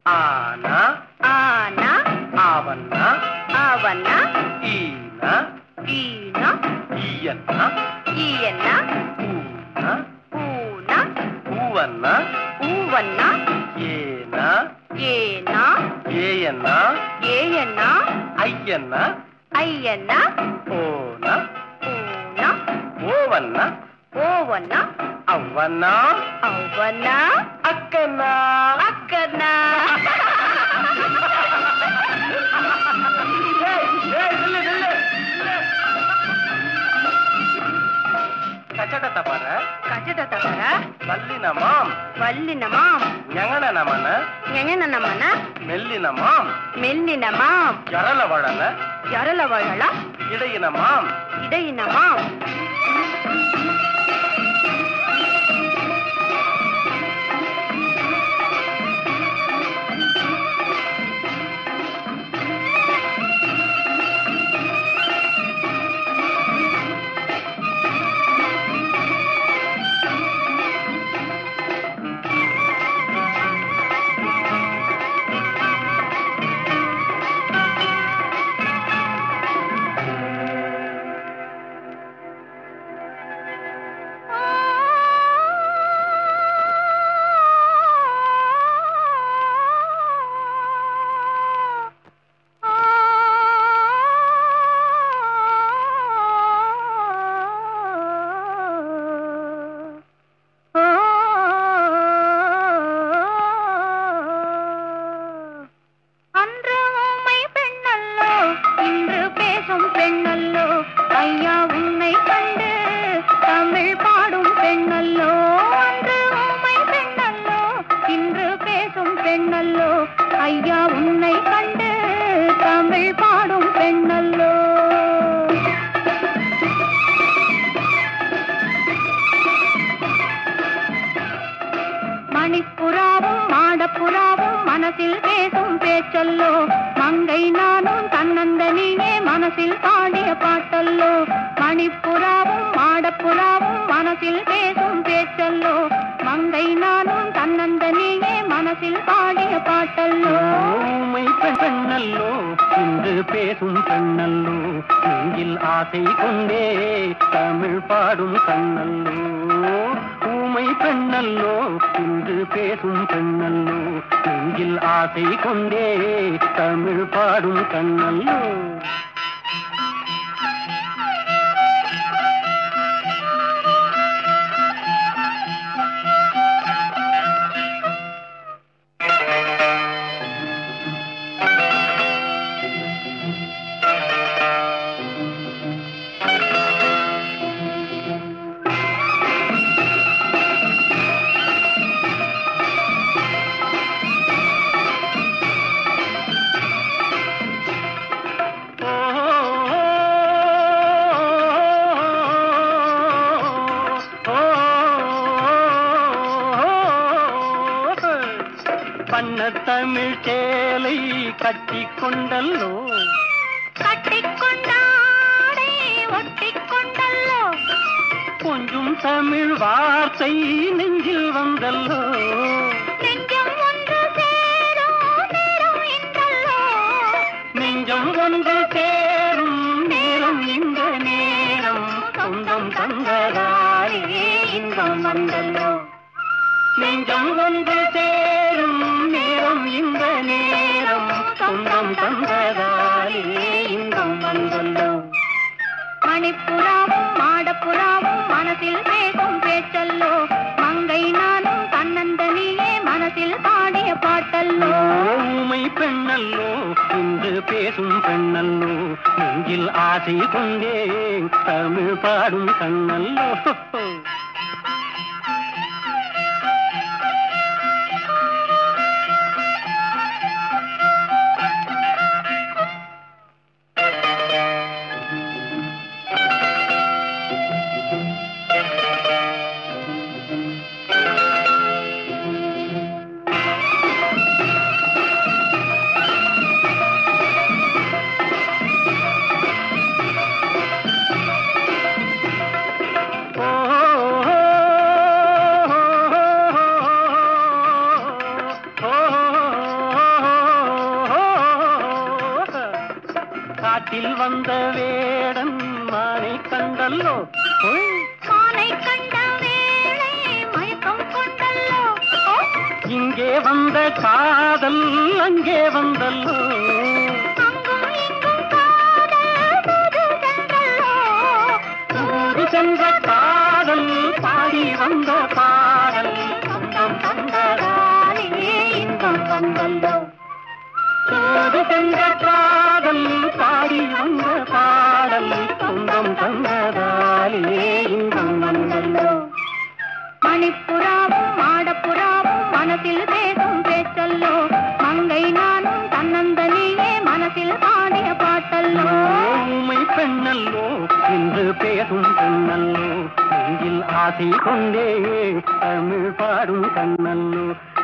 ಆನ ಆನ ಆವನ್ನ ಅವನ ಈನ ಈನ ಈಯನ್ನ ಈಯನ್ನ ಊನ ಊನ ಹೂವನ್ನ ಹೂವನ್ನ ಏನ ಏನ ಏಯನ್ನ ಏಯನ್ನ ಅಯ್ಯನ್ನ ಅಯ್ಯನ್ನ ಓನ ಊನ ಓವನ್ನ ಓವನ್ನ ಅವ್ವನ್ನ ಅವನ ಅಕ್ಕನ್ನ ಅಕ್ಕನ ಏಯ್, ಏಯ್, ನಿಲ್ಲಿ, ನಿಲ್ಲಿ, ನಿಲ್ಲಿ. ಕಚಟ ತಪರ ಕಜದ ತವರ ಮಲ್ಲಿನ ಮಾಂ ವಲ್ಲಿನ ಮಾಂ ஞங்கன நமன ಎಂಗನ ನಮ್ಮನ மெல்லின மாம் ಮೆಲ್ಲಿನ ಮಾಂ ஜரல வளல ಜರಲವಳ இடையின மாம் ಇಡೆಯಿನ ಮಾಂ அன்று ஊமை பெண்ணல்லோ இன்று பேசும் பெண்ணல்லோ ஐயா உன்னை கண்டு தமிழ் பாடும் பெண்ணல்லோ அன்று ஊமை பெண்ணல்லோ இன்று பேசும் பெண்ணல்லோ ஐயா உன்னை கண்டு தமிழ் பாடும் பெண்ணல்லோ மணிப்புறாவும் மாடப்புறாவும் மனசில் பேசும் பேச்சல்லோ மங்கை நானும் தன்னந்தனியே மனசில் பாடிய பாட்டல்லோ மணிப்புறாவும் மாடப்புறாவும் மனசில் பேசும் பேச்சல்லோ மங்கை நானும் தன்னந்தனியே மனசில் பாடிய பாட்டல்லோ ஊமை பெண்ணல்லோ இன்று பேசும் பெண்ணல்லோ நெஞ்சில் ஆசை கொண்டே தமிழ் பாடும் கண்ணல்லோ ஊமை பெண்ணல்லோ இன்று பேசும் பெண்ணல்லோ நெஞ்சில் ஆசை கொண்டே தமிழ் பாடும் கண்ணல்லோ பண்ண தமிழ் சேலை கட்டி கொண்டல்லோ கட்டிக்கொண்டாடை ஒட்டிக்கொண்டல்லோ கொஞ்சம் தமிழ் வார்த்தை நெஞ்சில் வந்தல்லோ நெஞ்சம் ஒன்று சேரும் நேரம் இன்றல்லோ நெஞ்சம் ஒன்று சேரும் நேரம் இந்த நேரம் சொந்தம் தந்ததாலே இன்பம் வந்தல்லோ நெஞ்சம் ஒன்று சேரும் நேரம் இந்த நேரம் சொந்தம் தந்ததாலே இன்பம் வந்தல்லோ மணிப்புறாவும் மாடப்புறாவும் மனசில் பேசும் பேச்சல்லோ மங்கை நானும் தன்னந்தனியே மனசில் பாடிய பாட்டல்லோ ஊமை பெண்ணல்லோ இன்று பேசும் பெண்ணல்லோ நெஞ்சில் ஆசை கொண்டே தமிழ் பாடும் கண்ணல்லோ ஓ காட்டில் வந்த வேடன் மானை கண்டல்லோ ஓய், மானை கண்ட வேளை மயக்கம் கொண்டல்லோ ஓ, இங்கே வந்த காதல் அங்கே வந்தல்லோ அங்கும் இங்கும் காதல் தூது சென்றல்லோ தூது சென்ற காதல் பாடி வந்த பாடல் சொந்தம் தந்ததாலே இன்பம் வந்தல்லோ தூது சென்ற காதல் பாடி வந்த பாடல் சொந்தம் தந்ததாலே இன்பம் வந்தல்லோ மணிப்புறாவும் மாடப்புறாவும் மனசில் பேசும் பேச்சல்லோ மங்கை நானும் தன்னந்தனியே மனசில் பாடிய பாட்டல்லோ ஊமை பெண்ணல்லோ இன்று பேசும் பெண்ணல்லோ நெஞ்சில் ஆசை கொண்டே தமிழ் பாடும் கண்ணல்லோ